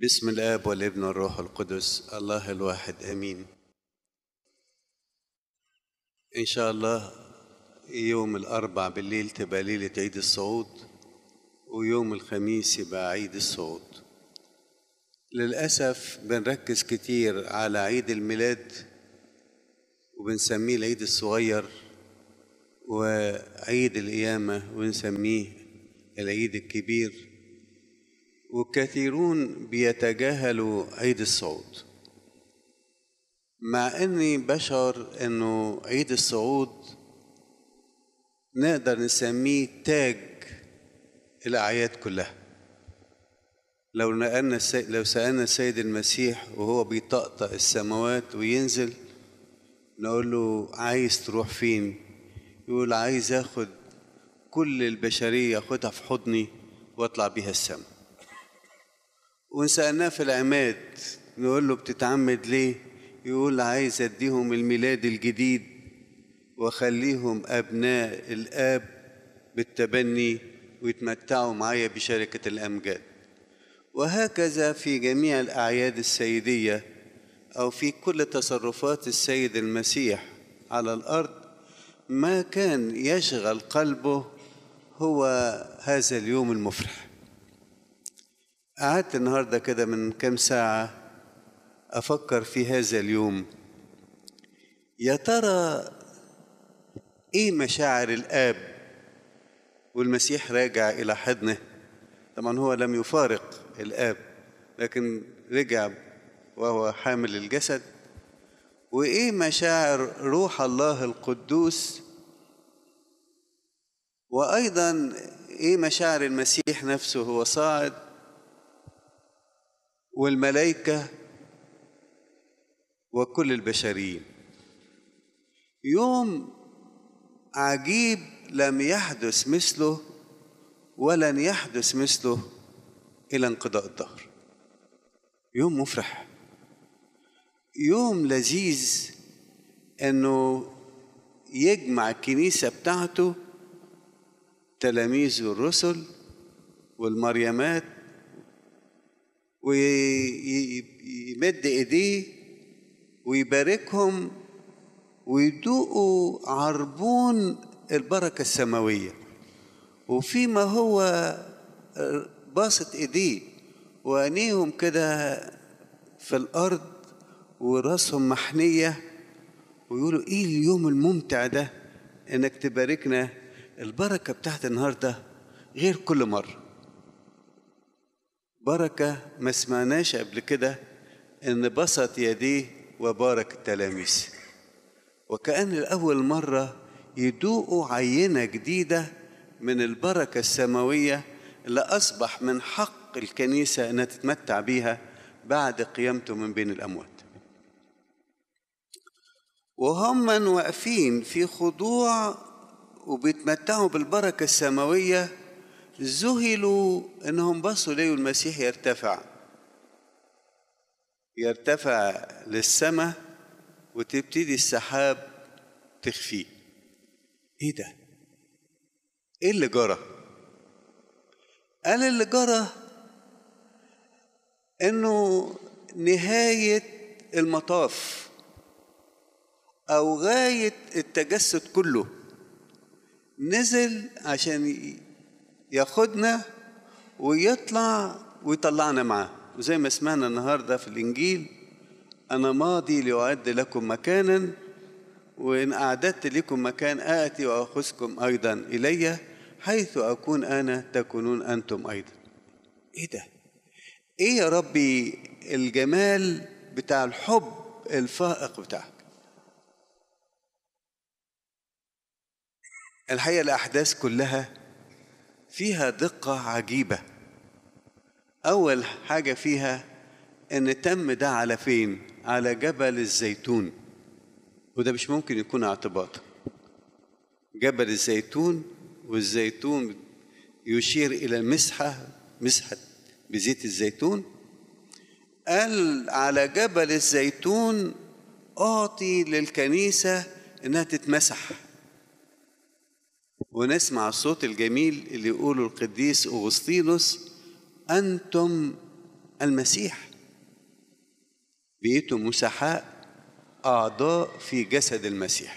بسم الاب والابن والروح القدس الله الواحد امين ان شاء الله يوم الاربع بالليل تبقى ليله عيد الصعود ويوم الخميس يبقى عيد الصعود للاسف بنركز كتير على عيد الميلاد وبنسميه العيد الصغير وعيد القيامه ونسميه العيد الكبير وكثيرون بيتجاهلوا عيد الصعود مع اني بشعر انه عيد الصعود نقدر نسميه تاج الاعياد كلها لو نقلنا السي... لو سالنا السيد المسيح وهو بيطقطق السماوات وينزل نقول له عايز تروح فين يقول عايز اخد كل البشريه اخدها في حضني واطلع بيها السماء وإن سألناه في العماد نقول له بتتعمد ليه؟ يقول عايز أديهم الميلاد الجديد وأخليهم أبناء الآب بالتبني ويتمتعوا معايا بشركة الأمجاد وهكذا في جميع الأعياد السيدية أو في كل تصرفات السيد المسيح على الأرض ما كان يشغل قلبه هو هذا اليوم المفرح قعدت النهارده كده من كام ساعة أفكر في هذا اليوم يا ترى إيه مشاعر الآب والمسيح راجع إلى حضنه طبعا هو لم يفارق الآب لكن رجع وهو حامل الجسد وإيه مشاعر روح الله القدوس وأيضا إيه مشاعر المسيح نفسه هو صاعد والملائكة وكل البشريين يوم عجيب لم يحدث مثله ولن يحدث مثله إلى انقضاء الدهر يوم مفرح يوم لذيذ انه يجمع الكنيسة بتاعته تلاميذ الرسل والمريمات ويمد ايديه ويباركهم ويدوقوا عربون البركة السماوية وفيما هو باسط ايديه وعينيهم كده في الارض وراسهم محنية ويقولوا ايه اليوم الممتع ده انك تباركنا البركة بتاعت النهاردة غير كل مرة بركة ما سمعناش قبل كده إن بسط يديه وبارك التلاميذ وكأن لأول مرة يدوقوا عينة جديدة من البركة السماوية اللي أصبح من حق الكنيسة أنها تتمتع بيها بعد قيامته من بين الأموات وهم واقفين في خضوع وبيتمتعوا بالبركة السماوية ذهلوا انهم بصوا ليه المسيح يرتفع يرتفع للسماء وتبتدي السحاب تخفيه ايه ده ايه اللي جرى قال اللي جرى انه نهايه المطاف او غايه التجسد كله نزل عشان ياخدنا ويطلع ويطلعنا معاه وزي ما سمعنا النهارده في الانجيل انا ماضي لاعد لكم مكانا وان اعددت لكم مكان اتي واخذكم ايضا الي حيث اكون انا تكونون انتم ايضا ايه ده ايه يا ربي الجمال بتاع الحب الفائق بتاعك الحقيقه الاحداث كلها فيها دقة عجيبة أول حاجة فيها إن تم ده على فين؟ على جبل الزيتون وده مش ممكن يكون اعتباط جبل الزيتون والزيتون يشير إلى مسحة مسحة بزيت الزيتون قال على جبل الزيتون أعطي للكنيسة إنها تتمسح ونسمع الصوت الجميل اللي يقوله القديس أغسطينوس أنتم المسيح بقيتوا مسحاء أعضاء في جسد المسيح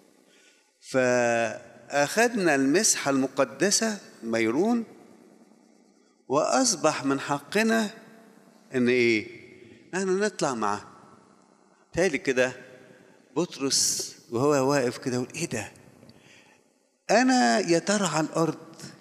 فأخذنا المسحة المقدسة ميرون وأصبح من حقنا إن إيه؟ إحنا نطلع معاه تالي كده بطرس وهو واقف كده يقول إيه ده؟ أنا يا ترى على الأرض